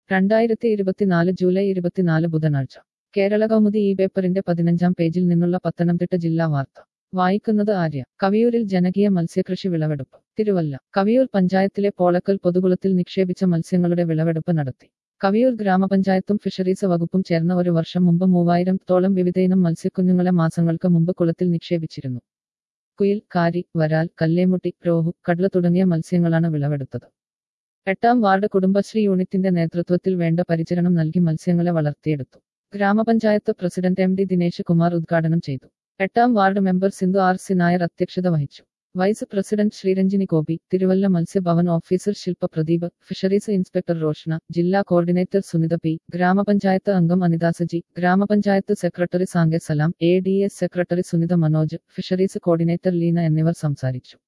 രണ്ടായിരത്തി ഇരുപത്തിനാല് ജൂലൈ ഇരുപത്തിനാല് ബുധനാഴ്ച കേരള കൗമുദി ഈ പേപ്പറിന്റെ പതിനഞ്ചാം പേജിൽ നിന്നുള്ള പത്തനംതിട്ട ജില്ലാ വാർത്ത വായിക്കുന്നത് ആര്യ കവിയൂരിൽ ജനകീയ മത്സ്യകൃഷി വിളവെടുപ്പ് തിരുവല്ല കവിയൂർ പഞ്ചായത്തിലെ പോളക്കൽ പൊതുകുളത്തിൽ നിക്ഷേപിച്ച മത്സ്യങ്ങളുടെ വിളവെടുപ്പ് നടത്തി കവിയൂർ ഗ്രാമപഞ്ചായത്തും ഫിഷറീസ് വകുപ്പും ചേർന്ന ഒരു വർഷം മുമ്പ് മൂവായിരം തോളം വിവിധയിനം മത്സ്യക്കുഞ്ഞുങ്ങളെ മാസങ്ങൾക്ക് മുമ്പ് കുളത്തിൽ നിക്ഷേപിച്ചിരുന്നു കുയിൽ കാരി വരാൽ കല്ലേമുട്ടി രോഹു കടല തുടങ്ങിയ മത്സ്യങ്ങളാണ് വിളവെടുത്തത് എട്ടാം വാർഡ് കുടുംബശ്രീ യൂണിറ്റിന്റെ നേതൃത്വത്തിൽ വേണ്ട പരിചരണം നൽകി മത്സ്യങ്ങളെ വളർത്തിയെടുത്തു ഗ്രാമപഞ്ചായത്ത് president M D Dinesh Kumar ഉദ്ഘാടനം ചെയ്തു എട്ടാം ward member Sindhu R C Nair അധ്യക്ഷത വഹിച്ചു വൈസ് പ്രസിഡന്റ് ശ്രീരഞ്ജിനി ഗോപി തിരുവല്ല മത്സ്യഭവൻ officer Shilpa Pradeep fisheries inspector Roshana ജില്ലാ കോർഡിനേറ്റർ സുനിത പി ഗ്രാമപഞ്ചായത്ത് അംഗം അനിത സജി ഗ്രാമപഞ്ചായത്ത് സെക്രട്ടറി സാങ്കെ Salam A D S secretary Sunitha Manoj fisheries coordinator Leena എന്നിവർ സംസാരിച്ചു